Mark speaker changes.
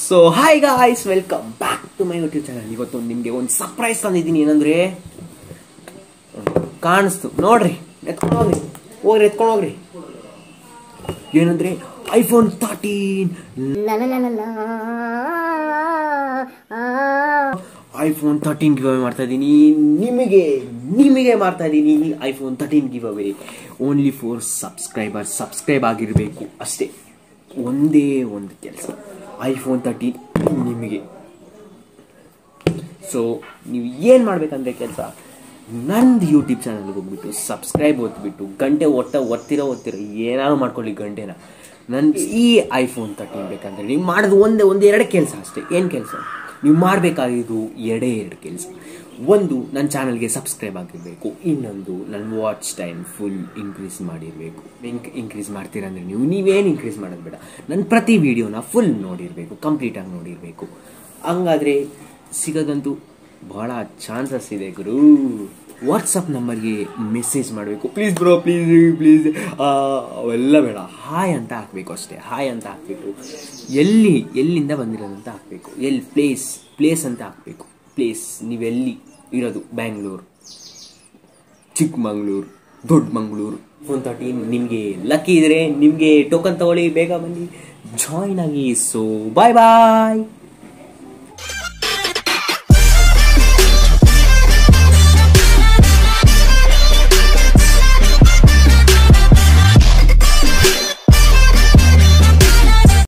Speaker 1: so hi guys welcome back to my YouTube channel ಇವತ್ತು ನಿಮಗೆ ಒಂದು ಸರ್ಪ್ರೈಸ್ ತಂದಿದ್ದೀನಿ ಏನಂದ್ರೆ ಕಾಣಿಸ್ತು ನೋಡ್ರಿ ಎತ್ಕೊಂಡು ಹೋಗ್ರಿ ಹೋಗ್ರಿ ಎತ್ಕೊಂಡು ಹೋಗ್ರಿ ಏನಂದ್ರೆ iPhone thirteen iPhone thirteen giveaway ಮಾಡ್ತಾ ಇದ್ದೀನಿ ನಿಮಗೆ ನಿಮಗೆ ಮಾಡ್ತಾ ಇದ್ದೀನಿ iPhone thirteen giveaway only for subscriber subscribe ಆಗಿರಬೇಕು ಅಷ್ಟೇ ಒಂದೇ ಒಂದು ಕೆಲಸ ಐಫೋನ್ ತರ್ಟೀನ್ ನಿಮಗೆ ಸೊ ನೀವು ಏನು ಮಾಡ್ಬೇಕಂದ್ರೆ ಕೆಲಸ ನಂದು ಯೂಟ್ಯೂಬ್ ಚಾನಲ್ಗೆ ಹೋಗ್ಬಿಟ್ಟು ಸಬ್ಸ್ಕ್ರೈಬ್ ಒತ್ಬಿಟ್ಟು ಗಂಟೆ ಒಟ್ಟ ಒತ್ತಿರೋ ಒತ್ತಿರೋ ಏನಾದ್ರು ಮಾಡ್ಕೊಳ್ಳಿ ಗಂಟೆನ ನನ್ನ ಈ ಐಫೋನ್ ತರ್ಟೀನ್ ಬೇಕಂದ್ರೆ ನೀವು ಮಾಡೋದು ಒಂದೇ ಒಂದು ಎರಡು ಕೆಲಸ ಅಷ್ಟೇ ಏನು ಕೆಲಸ ನೀವು ಮಾಡಬೇಕಾಗಿದ್ದು ಎರಡೇ ಎರಡು ಕೆಲಸ ಒಂದು ನನ್ನ ಚಾನಲ್ಗೆ ಸಬ್ಸ್ಕ್ರೈಬ್ ಆಗಿರಬೇಕು ಇನ್ನೊಂದು ನನ್ನ ವಾಚ್ ಟೈಮ್ ಫುಲ್ ಇನ್ಕ್ರೀಸ್ ಮಾಡಿರಬೇಕು ಇಂಕ್ ಇನ್ಕ್ರೀಸ್ ಮಾಡ್ತೀರಾ ಅಂದರೆ ನೀವು ನೀವೇನು ಇನ್ಕ್ರೀಸ್ ಮಾಡೋದು ಬೇಡ ನನ್ನ ಪ್ರತಿ ವಿಡಿಯೋನ ಫುಲ್ ನೋಡಿರಬೇಕು ಕಂಪ್ಲೀಟಾಗಿ ನೋಡಿರಬೇಕು ಹಂಗಾದರೆ ಸಿಗೋದಂತೂ ಬಹಳ ಚಾನ್ಸಸ್ ಇದೆ ಗುರು ವಾಟ್ಸಪ್ ನಂಬರ್ಗೆ ಮೆಸೇಜ್ ಮಾಡಬೇಕು ಪ್ಲೀಸ್ ಬ್ರೋ ಪ್ಲೀಸ್ ಪ್ಲೀಸ್ ಅವೆಲ್ಲ ಬೇಡ ಹಾಯ್ ಅಂತ ಹಾಕಬೇಕು ಅಷ್ಟೇ ಹಾಯ್ ಅಂತ ಹಾಕ್ಬಿಟ್ಟು ಎಲ್ಲಿ ಎಲ್ಲಿಂದ ಬಂದಿರೋದಂತ ಹಾಕಬೇಕು ಎಲ್ಲಿ ಪ್ಲೇಸ್ ಪ್ಲೇಸ್ ಅಂತ ಹಾಕಬೇಕು ಪ್ಲೇಸ್ ನೀವೆಲ್ಲಿ ಇರೋದು ಬ್ಯಾಂಗ್ಳೂರು ಚಿಕ್ಕಮಂಗ್ಳೂರು ದೊಡ್ಡ ಮಂಗಳೂರು ಫೋನ್ ತರ್ಟೀನ್ ನಿಮಗೆ ಲಕ್ಕಿ ಇದ್ರೆ ನಿಮಗೆ ಟೋಕನ್ ತಗೊಳ್ಳಿ ಬೇಗ ಬನ್ನಿ ಜಾಯ್ನ್ ಆಗಿ ಸೊ ಬಾಯ್ ಬಾಯ್